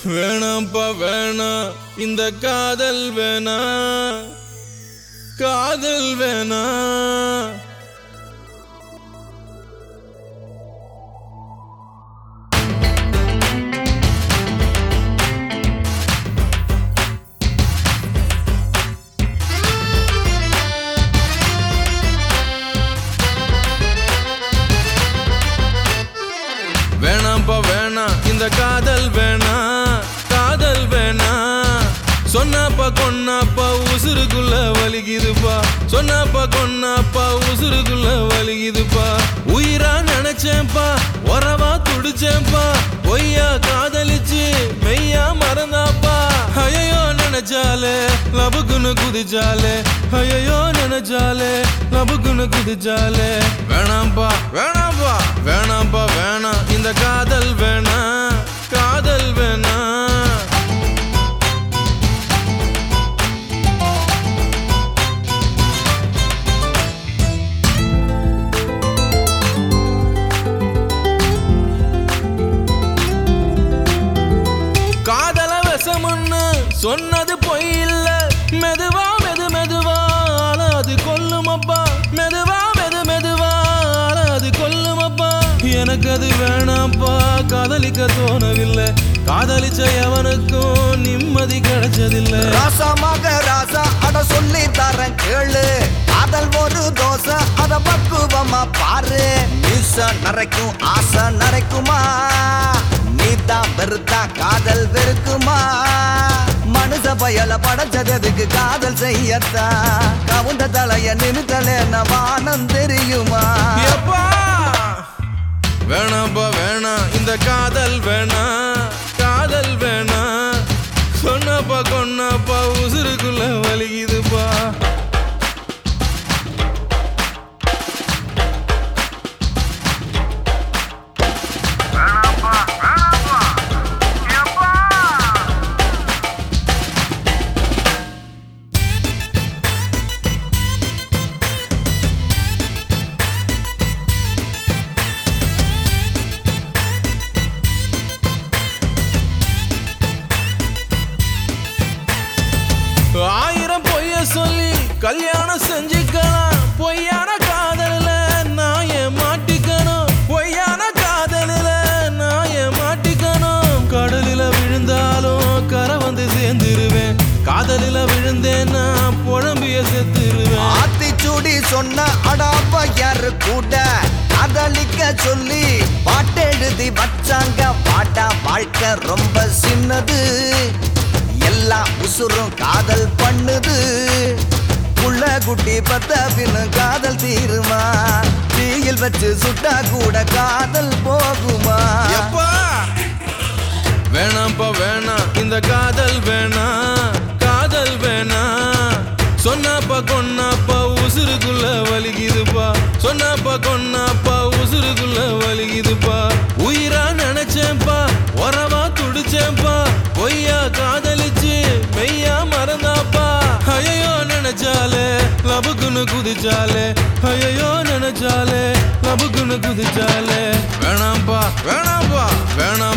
வேணாம்ப்பா வேணாம் இந்த காதல் வேணா காதல் வேணா வேணாம்ப்பா வேணாம் இந்த காதல் வேணா காதல் வேணா சொன்னாப்பா கொன்னாப்பா உசுருக்குள்ள வலிக்குதுப்பா சொன்னாப்பா கொன்னாப்பா உசுருக்குள்ள வலிக்குதுப்பா உயிரா நினைச்சேன்ப்பா உறவா துடிச்சேன்ப்பா பொய்யா காதலிச்சு மெய்யா மறந்தாப்பா ஐயோ நினைச்சாலே லபுக்குன்னு குதிச்சாலே ஐயோ நினைச்சாலே லபுக்குன்னு குதிச்சாலே வேணாம்ப்பா வேணாம்ப்பா வேணாம்ப்பா வேணாம் இந்த காதல் வேணா காதல் வேணா காதல விஷமுன்னு சொன்னது பொய் இல்ல மெதுவா மெது மெதுவா ஆனா அது கொல்லுமப்பா மெதுவா மெது மெதுவா ஆனா அது கொல்லுமப்பா எனக்கு அது வேணாம்ப்பா காதலிக்க தோணவில்லை காதலிச்ச எவனுக்கும் நிம்மதி கிடைச்சதில்லை ராசமாக ராசா அட சொல்லி தரேன் கேளு காதல் ஒரு தோசை அத பக்குவமா பாரு மீச நரைக்கும் ஆசை நரைக்குமா நீதான் வெறுத்தா காதல் வெறுக்குமா மனுஷ பயல படைச்சதுக்கு காதல் செய்யத்தா கவுந்த தலைய நிமித்தலே வானம் தெரியுமா எப்பா வேணாம்ப்பா வேணாம் இந்த காதல் வேணா காதல் வேணா சொன்னப்பா கொன்னப்பா உசுருக்குள்ள வலிக்குதுப்பா ஆயிரம் பொய்ய சொல்லி கல்யாணம் செஞ்சுக்கலாம் பொய்யான காதலில் நான் ஏன் மாட்டிக்கணும் பொய்யான காதலில் நான் ஏன் மாட்டிக்கணும் கடலில் விழுந்தாலும் கரை வந்து சேர்ந்துருவேன் காதலில் விழுந்தேன்னா புழம்பிய செத்துருவேன் ஆத்திச்சூடி சொன்ன அடாப்ப யாரு கூட காதலிக்க சொல்லி பாட்டெழுதி வச்சாங்க பாட்டா வாழ்க்கை ரொம்ப சின்னது எல்லா உசுரும் காதல் பண்ணுது புள்ள குட்டி பத்த பின்னு காதல் தீருமா தீயில் வச்சு சுட்டா கூட காதல் போகுமா எப்பா வேணாம்ப்பா வேணாம் இந்த காதல் வேணா காதல் வேணா சொன்னாப்பா கொன்னாப்பா உசுருக்குள்ள வலிக்குதுப்பா சொன்னாப்பா கொன்னாப்பா உசுருக்குள்ள வலிக்குதுப்பா உயிரா நினைச்சேன்ப்பா உறவா துடிச்சேன்ப்பா பொய்யா காதலிச்சு மெய்யா மறந்தாப்பா ஐயோ நினைச்சாலே லபுக்குன்னு குதிச்சாலே ஐயோ நினைச்சாலே லபுக்குன்னு குதிச்சாலே வேணாம்ப்பா வேணாம்ப்பா வேணாம்